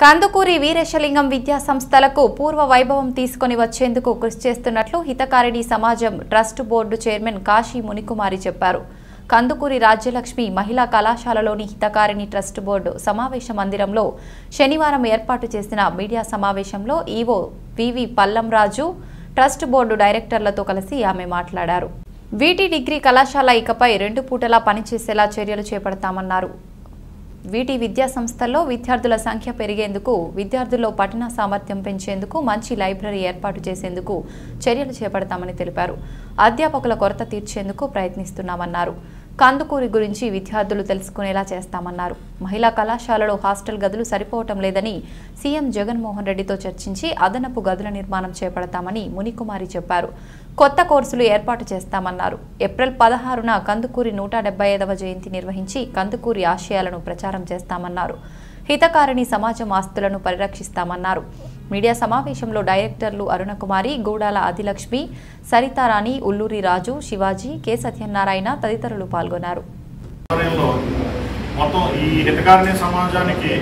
కందుకూరి వీరేశలింగం విద్యా సంస్థలకు పూర్వ వైభవం తీసుకొని వచ్చేందుకు కృషి చేస్తున్నట్లు Hitakarini Samajam trust board chairman Kasi Munikumari చెప్పారు కందుకూరి రాజ్యలక్ష్మి మహిళా కళాశాలలోని హితకారిణి ట్రస్ట్ బోర్డు సమావేశ మందిరంలో శనివారం ఏర్పాటు చేసిన మీడియా సమావేశంలో EO V V Pallamraju trust board డైరెక్టర్లతో కలిసి ఆమె మాట్లాడారు వీటి డిగ్రీ కళాశాల ఇకపై రెండు పూటలా పనిచేసేలా చర్యలు చేపడతామన్నారు వీటి విద్యా సంస్థల్లో విద్యార్థుల సంఖ్య పెరిగేందుకు విద్యార్థుల్లో పఠన సామర్థ్యం పెంచేందుకు మంచి లైబ్రరీ ఏర్పాటు చేసేందుకు చర్యలు చేపడతామని తెలిపారు అధ్యాపకుల కొరత తీర్చేందుకు ప్రయత్నిస్తున్నామన్నారు కందుకూరి గురించి విద్యార్థులు తెలుసుకునేలా చేస్తామన్నారు మహిళా కళాశాలలో హాస్టల్ గదులు సరిపోవటం లేదని సీఎం జగన్మోహన్ రెడ్డితో చర్చించి అదనపు గదుల నిర్మాణం చేపడతామని మునికుమారి చెప్పారు కొత్త కోర్సులు ఏర్పాటు చేస్తామన్నారు ఏప్రిల్ పదహారున కందుకూరి నూట డెబ్బై ఐదవ జయంతి నిర్వహించి కందుకూరి ఆశయాలను ప్రచారం చేస్తామన్నారు హితకారిణి సమాజం ఆస్తులను పరిరక్షిస్తామన్నారు మీడియా సమావేశంలో డైరెక్టర్లు అరుణకుమారి గూడాల ఆదిలక్ష్మి సరితారాణి ఉల్లూరి రాజు శివాజీ కె సత్యనారాయణ తదితరులు పాల్గొన్నారు ఆధ్వర్యంలో మొత్తం ఈ హితకారిణి సమాజానికి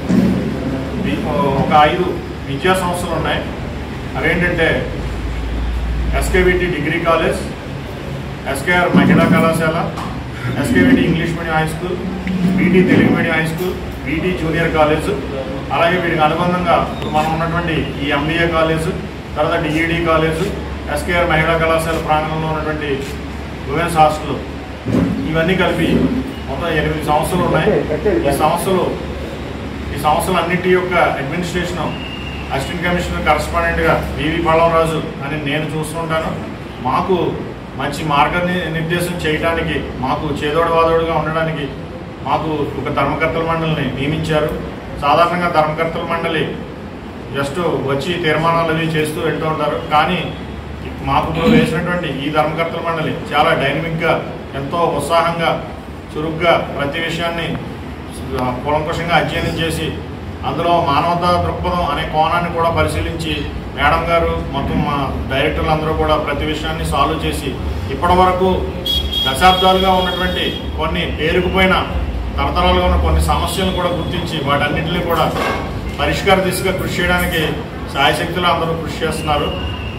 వి- ఒక ఐదు విద్యా సంస్థలు ఉన్నాయి అవేంటంటే ఎస్కేవిటి డిగ్రీ కాలేజ్ ఎస్కేఆర్ మహిళా కళాశాల SKVT English medium high school BT Telugu medium high school BT junior college అలాగే వీటికి అనుబంధంగా ఇప్పుడు మనం ఉన్నటువంటి ఈ ఎంబీఏ కాలేజ్ తర్వాత డిఈడి కాలేజ్ ఎస్కేఆర్ మహిళా కళాశాల ప్రాంగణంలో ఉన్నటువంటి ఉమెన్స్ హాస్టల్ ఇవన్నీ కలిపి మొత్తం ఎనిమిది సంస్థలు ఉన్నాయి ఈ సంస్థలు ఈ సంస్థలు అన్నిటి యొక్క అడ్మినిస్ట్రేషన్ అసిస్టెంట్ కమిషనర్ కరస్పాండెంట్గా వివి పల్లవరాజు అని నేను చూస్తుంటాను మాకు మంచి మార్గ నిర్దేశం చేయడానికి మాకు చేదోడు వాదోడుగా ఉండడానికి మాకు ఒక ధర్మకర్తల మండలిని నియమించారు సాధారణంగా ధర్మకర్తల మండలి జస్ట్ వచ్చి తీర్మానాలు అవి చేస్తూ వెళ్తూ ఉంటారు కానీ మాకు ఇప్పుడు వేసినటువంటి ఈ ధర్మకర్తల మండలి చాలా డైనమిక్గా ఎంతో ఉత్సాహంగా చురుగ్గా ప్రతి విషయాన్ని కూలంకషంగా అధ్యయనం చేసి అందులో మానవతా దృక్పథం అనే కోణాన్ని కూడా పరిశీలించి మేడం గారు మొత్తం మా డైరెక్టర్లు అందరూ కూడా ప్రతి విషయాన్ని సాల్వ్ చేసి ఇప్పటి వరకు దశాబ్దాలుగా ఉన్నటువంటి కొన్ని పేరుకుపోయిన తరతరాలుగా ఉన్న కొన్ని సమస్యలను కూడా గుర్తించి వాటన్నింటినీ కూడా పరిష్కార దిశగా కృషి చేయడానికి సాయశక్తులు అందరూ కృషి చేస్తున్నారు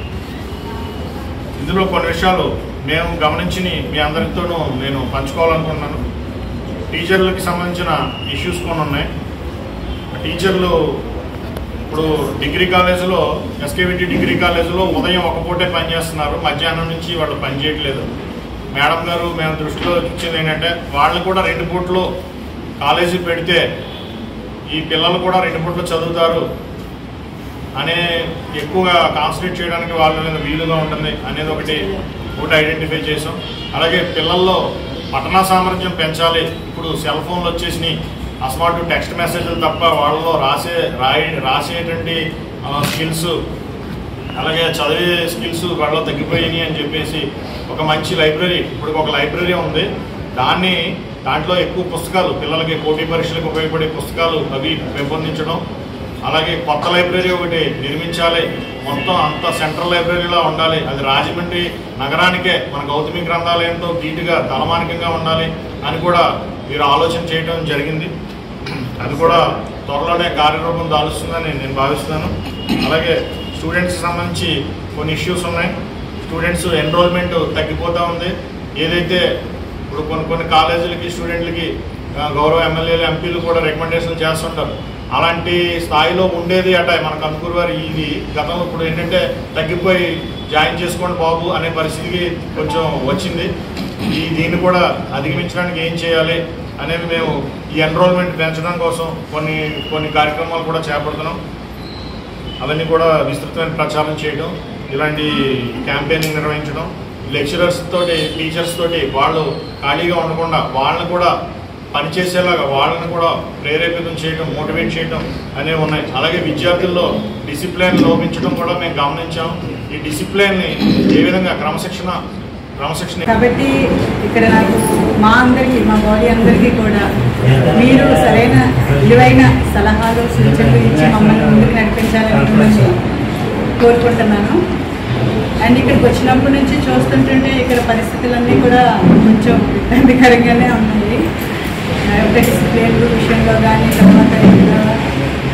ఇందులో కొన్ని విషయాలు మేము గమనించి మీ అందరితోనూ నేను పంచుకోవాలనుకుంటున్నాను టీచర్లకి సంబంధించిన ఇష్యూస్ కొన్ని ఉన్నాయి టీచర్లు ఇప్పుడు డిగ్రీ కాలేజీలో ఎస్కేవిటి డిగ్రీ కాలేజీలో ఉదయం ఒక పూటే పనిచేస్తున్నారు మధ్యాహ్నం నుంచి వాళ్ళు పని చేయట్లేదు మేడం గారు మేము దృష్టిలో ఇచ్చింది ఏంటంటే వాళ్ళు కూడా రెండు పూట్లు కాలేజీ పెడితే ఈ పిల్లలు కూడా రెండు పూట్లు చదువుతారు అనే ఎక్కువగా కాన్సన్ట్రేట్ చేయడానికి వాళ్ళ మీద వీలుగా ఉంటుంది అనేది ఒకటి ఒకటి ఐడెంటిఫై చేసాం అలాగే పిల్లల్లో పఠనా సామర్థ్యం పెంచాలి ఇప్పుడు సెల్ ఫోన్లు వచ్చేసినాయి అస్మార్ట్ టెక్స్ట్ మెసేజ్లు తప్ప వాళ్ళలో రాసే రాయి రాసేటువంటి స్కిల్స్ అలాగే చదివే స్కిల్స్ వాళ్ళలో తగ్గిపోయినాయి అని చెప్పేసి ఒక మంచి లైబ్రరీ ఇప్పుడు ఒక లైబ్రరీ ఉంది దాన్ని దాంట్లో ఎక్కువ పుస్తకాలు పిల్లలకి పోటీ పరీక్షలకు ఉపయోగపడే పుస్తకాలు అవి పెంపొందించడం అలాగే కొత్త లైబ్రరీ ఒకటి నిర్మించాలి మొత్తం అంత సెంట్రల్ లైబ్రరీలా ఉండాలి అది రాజమండ్రి నగరానికే మన గౌతమి గ్రంథాలయంతో ధీటుగా తలమానికంగా ఉండాలి అని కూడా మీరు ఆలోచన చేయడం జరిగింది అది కూడా త్వరలోనే కార్యరూపం దాలుస్తుందని నేను భావిస్తున్నాను అలాగే స్టూడెంట్స్కి సంబంధించి కొన్ని ఇష్యూస్ ఉన్నాయి స్టూడెంట్స్ ఎన్రోల్మెంట్ తగ్గిపోతూ ఉంది ఏదైతే ఇప్పుడు కొన్ని కొన్ని కాలేజీలకి స్టూడెంట్లకి ఆ, గౌరవ ఎమ్మెల్యేలు ఎంపీలు కూడా రికమెండేషన్ చేస్తుంటారు అలాంటి స్థాయిలో ఉండేది అట మన కందుకూరు వారి ఇది గతంలో ఇప్పుడు ఏంటంటే తగ్గిపోయి జాయిన్ చేసుకోండి బాబు అనే పరిస్థితికి కొంచెం వచ్చింది ఈ దీన్ని కూడా అధిగమించడానికి ఏం చేయాలి అనేది మేము ఈ ఎన్రోల్మెంట్ పెంచడం కోసం కొన్ని కొన్ని కార్యక్రమాలు కూడా చేపడుతున్నాం అవన్నీ కూడా విస్తృతమైన ప్రచారం చేయడం ఇలాంటి క్యాంపెయినింగ్ నిర్వహించడం లెక్చరర్స్ తోటి టీచర్స్ తోటి వాళ్ళు ఖాళీగా ఉండకుండా వాళ్ళని కూడా పనిచేసేలాగా వాళ్ళని కూడా ప్రేరేపితం చేయడం మోటివేట్ చేయడం అనేవి ఉన్నాయి అలాగే విద్యార్థుల్లో డిసిప్లిన్ లోపించడం కూడా మేము గమనించాం ఈ డిసిప్లిన్ని ఏ విధంగా క్రమశిక్షణ క్రమశిక్షణ కాబట్టి ఇక్కడ నాకు మా అందరికీ మా బాడీ అందరికీ కూడా మీరు సరైన విలువైన సలహాలు సూచనలు ఇచ్చి మమ్మల్ని ముందుకు నడిపించాలని మిమ్మల్ని కోరుకుంటున్నాను అండ్ ఇక్కడికి వచ్చినప్పటి నుంచి చూస్తుంటుంటే ఇక్కడ పరిస్థితులన్నీ కూడా కొంచెం ఇబ్బందికరంగానే ఉన్నాయి డిసిప్లిన్ విషయంలో కానీ తర్వాత ఇక్కడ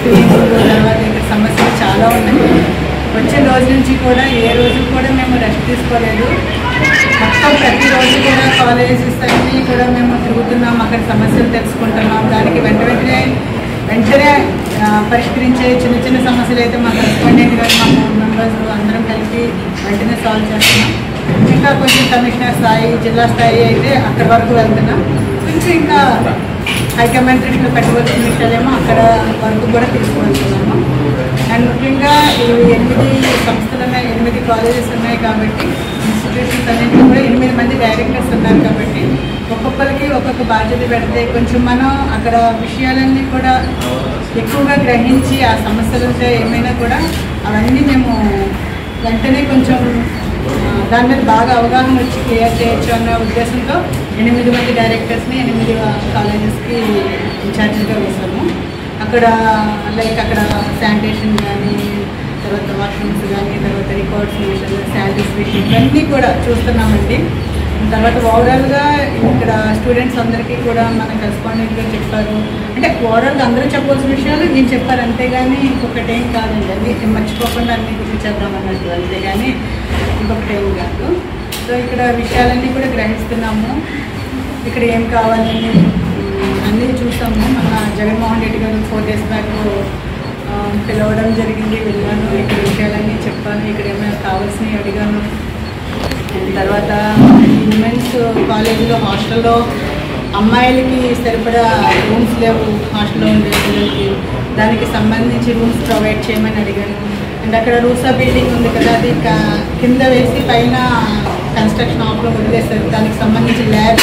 క్లీనింగ్ తర్వాత ఇంకా సమస్యలు చాలా ఉన్నాయి వచ్చిన రోజు నుంచి కూడా ఏ రోజు కూడా మేము రెస్ట్ తీసుకోలేదు మొత్తం ప్రతిరోజు కూడా కాలేజెస్ అన్నీ కూడా మేము తిరుగుతున్నాం అక్కడ సమస్యలు తెలుసుకుంటున్నాం దానికి వెంట వెంటనే వెంటనే ఆ, పరిష్కరించే చిన్న చిన్న సమస్యలు అయితే మా కరెస్పాండెంట్ గారు మా బోర్డు మెంబర్స్ అందరం కలిసి వెంటనే సాల్వ్ చేస్తున్నాం ఇంకా కొంచెం కమిషనర్ స్థాయి జిల్లా స్థాయి అయితే అక్కడి వరకు వెళ్తున్నాం కొంచెం ఇంకా హైకమాండ్ దృష్టిలో పెట్టవలసిన విషయాలేమో అక్కడ వరకు కూడా తీసుకువెళ్తున్నాము అండ్ ముఖ్యంగా ఈ ఎనిమిది సంస్థలు ఉన్నాయి ఎనిమిది కాలేజెస్ ఉన్నాయి కాబట్టి ఇన్స్టిట్యూషన్స్ అన్నింటిలో కూడా ఎనిమిది మంది డైరెక్టర్స్ ఉన్నారు కాబట్టి ఒక్కొక్కరికి ఒక్కొక్క బాధ్యత పెడితే కొంచెం మనం అక్కడ విషయాలన్నీ కూడా ఎక్కువగా గ్రహించి ఆ సమస్యలు ఉంటే ఏమైనా కూడా అవన్నీ మేము వెంటనే కొంచెం ఆ, దాని మీద బాగా అవగాహన వచ్చి క్లియర్ చేయొచ్చు అన్న ఉద్దేశంతో ఎనిమిది మంది డైరెక్టర్స్ని ఎనిమిది కాలేజెస్కి ఇన్ఛార్జ్గా వేశాము అక్కడ లైక్ అక్కడ శానిటేషన్ కానీ తర్వాత వాష్రూమ్స్ కానీ తర్వాత రికార్డ్స్ విషయాలు శాలరీస్ విషయం ఇవన్నీ కూడా చూస్తున్నామండి తర్వాత ఓవరాల్గా ఇక్కడ స్టూడెంట్స్ అందరికీ కూడా మన కరెస్పాండెంట్గా చెప్పారు అంటే ఓవరాల్గా అందరూ చెప్పాల్సిన విషయాలు నేను చెప్పారు అంతేగాని ఇంకొకటి ఏం కాదండి అన్ని మర్చిపోకుండా అన్ని గుర్తు చేద్దాం అన్నట్టు అంతేగాని ఇంకొకటి ఏం కాదు సో ఇక్కడ విషయాలన్నీ కూడా గ్రహిస్తున్నాము ఇక్కడ ఏం కావాలని ఉమ్, అన్నీ చూసాము మన జగన్మోహన్ రెడ్డి గారు ఫోర్ డేస్ బ్యాక్ ఆ, పిలవడం జరిగింది వెళ్ళాను ఇక్కడ విషయాలన్నీ చెప్పాను ఇక్కడ ఏమైనా కావాల్సినవి అడిగాను అండ్ తర్వాత ఉమెన్స్ కాలేజీలో హాస్టల్లో అమ్మాయిలకి సరిపడా రూమ్స్ లేవు హాస్టల్లో ఉండే పిల్లలకి దానికి సంబంధించి రూమ్స్ ప్రొవైడ్ చేయమని అడిగాను అండ్ అక్కడ రూసా బిల్డింగ్ ఉంది కదా అది క- కింద వేసి పైన కన్స్ట్రక్షన్ ఆఫ్లో వదిలేస్తారు దానికి సంబంధించి ల్యాబ్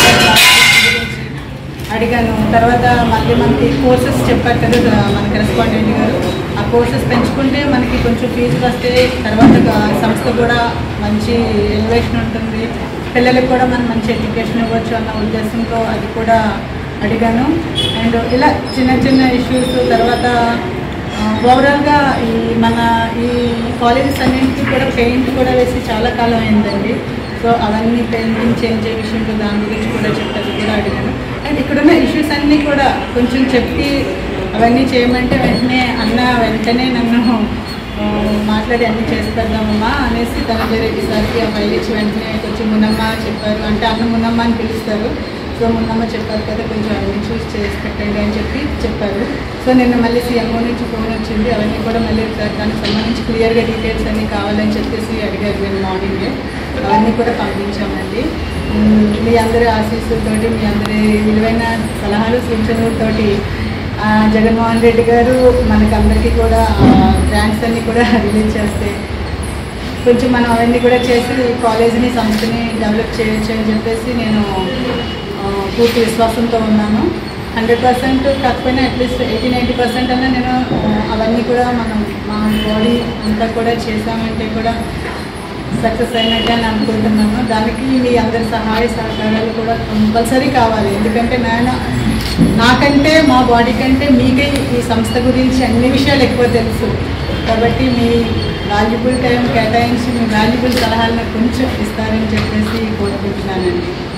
అడిగాను తర్వాత మళ్ళీ మనకి కోర్సెస్ చెప్పారు కదా మన కరెస్పాండెంట్ గారు ఆ కోర్సెస్ పెంచుకుంటే మనకి కొంచెం ఫీజులు వస్తే తర్వాత గా- సంస్థ కూడా మంచి ఎలివేషన్ ఉంటుంది పిల్లలకు కూడా మనం మంచి ఎడ్యుకేషన్ ఇవ్వచ్చు అన్న ఉద్దేశంతో అది కూడా అడిగాను అండ్ ఇలా చిన్న చిన్న ఇష్యూస్ తర్వాత ఓవరాల్గా ఈ మన ఈ కాలేజెస్ అన్నింటికి కూడా పెయింట్ కూడా వేసి చాలా కాలం అయిందండి సో అవన్నీ పెయింటింగ్ చేంజ్ అయ్యే విషయంలో దాని గురించి కూడా చెప్పారు కూడా అడిగాను అండ్ ఇక్కడున్న ఇష్యూస్ అన్నీ కూడా కొంచెం చెప్పి అవన్నీ చేయమంటే వెంటనే అన్న వెంటనే నన్ను ఆ, మాట్లాడి అన్నీ చేసి పెడదామమ్మా అనేసి ధనంజయ రెడ్డి సార్కి ఆ ఫైల్ ఇచ్చి వెంటనే కొంచెం మున్నమ్మ చెప్పారు అంటే అన్న మున్నమ్మ అని పిలుస్తారు సో మున్నమ్మ చెప్పారు కదా కొంచెం అవన్నీ చూసి చేసి పెట్టండి అని చెప్పి చెప్పారు సో నిన్న మళ్ళీ సీఎంఓ నుంచి ఫోన్ వచ్చింది అవన్నీ కూడా మళ్ళీ సార్ దానికి సంబంధించి క్లియర్గా డీటెయిల్స్ అన్నీ కావాలని చెప్పేసి అడిగారు నేను మార్నింగే అవన్నీ కూడా పంపించామండి ఉమ్, మీ అందరి ఆశీస్సులతోటి మీ అందరి విలువైన సలహాలు సూచనలతోటి ఆ, జగన్మోహన్ రెడ్డి గారు మనకి అందరికీ కూడా గ్రాంట్స్ అన్నీ కూడా రిలీజ్ చేస్తే కొంచెం మనం అవన్నీ కూడా చేసి కాలేజీని సంస్థని డెవలప్ చేయొచ్చు అని చెప్పేసి నేను ఆ, పూర్తి విశ్వాసంతో ఉన్నాను హండ్రెడ్ పర్సెంట్ కాకపోయినా అట్లీస్ట్ ఎయిటీ నైంటీ పర్సెంట్ అన్నా నేను ఆ, అవన్నీ కూడా మనం మా బాడీ అంతా కూడా చేసామంటే కూడా సక్సెస్ అయినట్టే అని అనుకుంటున్నాను దానికి మీ అందరి సహాయ సహకారాలు కూడా కంపల్సరీ కావాలి ఎందుకంటే నేను నాకంటే మా బాడీ కంటే మీకే ఈ సంస్థ గురించి అన్ని విషయాలు ఎక్కువ తెలుసు కాబట్టి మీ వాల్యుబుల్ టైం కేటాయించి మీ వాల్యుబుల్ సలహాలను కొంచెం ఇస్తారని చెప్పేసి కోరుకుంటున్నానండి